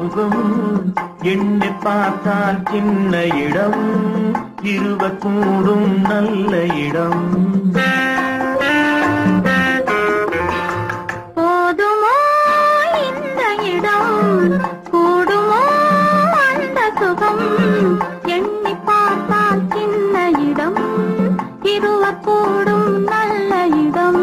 சுகம் எண்ணி பார்த்தால் சின்ன இடம் இருவர் கூடும் நல்ல இடம் போதுமோ இந்த இடம் கூடுமோ அந்த சுகம் எண்ணி பார்த்தால் சின்ன இடம் இருவர் கூடும் நல்ல இடம்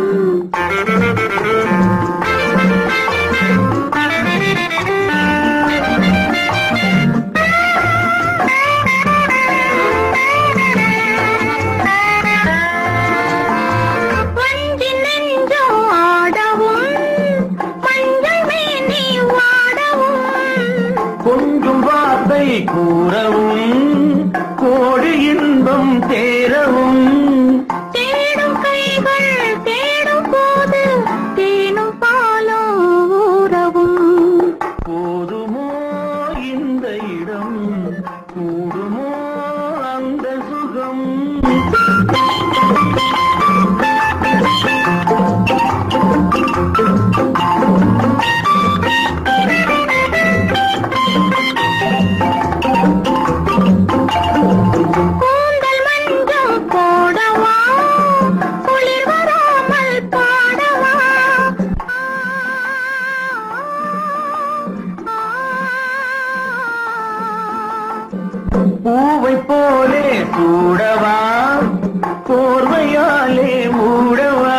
வஞ்சி நெஞ்சம் ஆடவும் மஞ்சள் மேனி வாடவும் கொஞ்சம் வார்த்தை கூறவும் கோடி இன்பம் தேரவும் தேடும் கைகள் தேடும் போது தேனும் பாலும் ஊறவும் போதுமோ இந்த இடம் கூடுமோ அந்த சுகம் கூந்தல் மஞ்சம் போடவா குளிர் வராமல் பாடவா பூவை போலே சூடவா போர்வையாலே மூடவா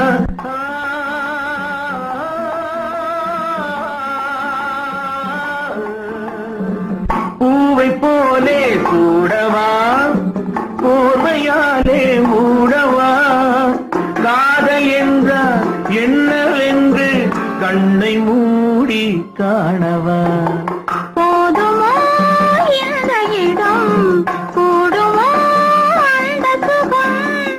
பூவை போலே சூடவா போர்வையாலே மூடவா காதல் என்றால் என்னவென்று கண்ணை மூடி காணவா போதுமோ இந்த இடம் கூடுமோ அந்த சுகம்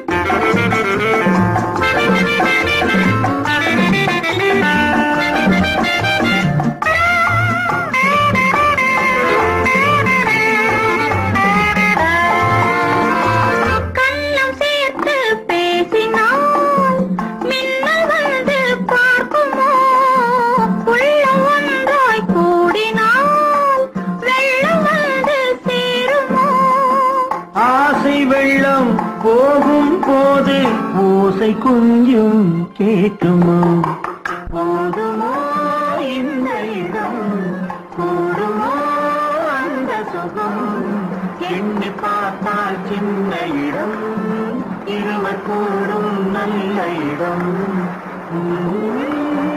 கண்ணம் சேர்த்து பேசினால் மின்னல் வந்து பார்க்குமோ உள்ளம் ஒன்றாய் கூடினால் வெள்ளம் வந்து சேருமோ ஆசை வெள்ளம் போகும் போது ஓசை கொஞ்சம் கேட்குமோ போதுமோ இந்த இடம் கூடுமோ அந்த சுகம் எண்ணி பார்த்தால் சின்ன இடம் இருவர் கூடும் நல்ல இடம் உம்.